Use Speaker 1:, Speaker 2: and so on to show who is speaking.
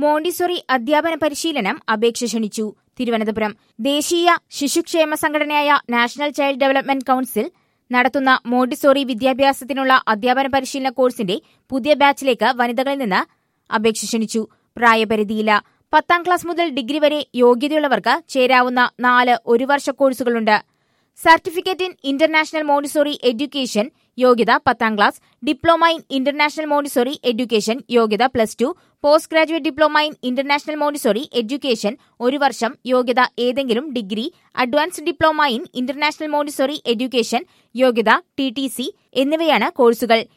Speaker 1: Montessori അധ്യാപന പരിശീലനം അപേക്ഷ ക്ഷണിച്ചു തിരുവനന്തപുരം ദേശീയ ശിശുക്ഷേമ സംഘടനയായ നാഷണൽ ചൈൽഡ് ഡെവലപ്മെന്റ് കൌൺസിൽ നടത്തുന്ന മോണ്ടിസോറി വിദ്യാഭ്യാസത്തിനുള്ള അധ്യാപന പരിശീലന കോഴ്സിന്റെ പുതിയ ബാച്ചിലേക്ക് വനിതകളിൽ നിന്ന് അപേക്ഷ ക്ഷണിച്ചു പ്രായപരിധിയില്ല പത്താം ക്ലാസ് മുതൽ ഡിഗ്രി വരെ യോഗ്യതയുള്ളവർക്ക് ചേരാവുന്ന നാല് ഒരു വർഷ കോഴ്സുകളുണ്ട് certificate in international Montessori education യോഗ്യത പത്താം class diploma in international Montessori education യോഗ്യത plus two post graduate diploma in international Montessori education ഒരു വർഷം യോഗ്യത ഏതെങ്കിലും degree advanced diploma in international Montessori education യോഗ്യത ടി ടി സി എന്നിവയാണ് കോഴ്സുകൾ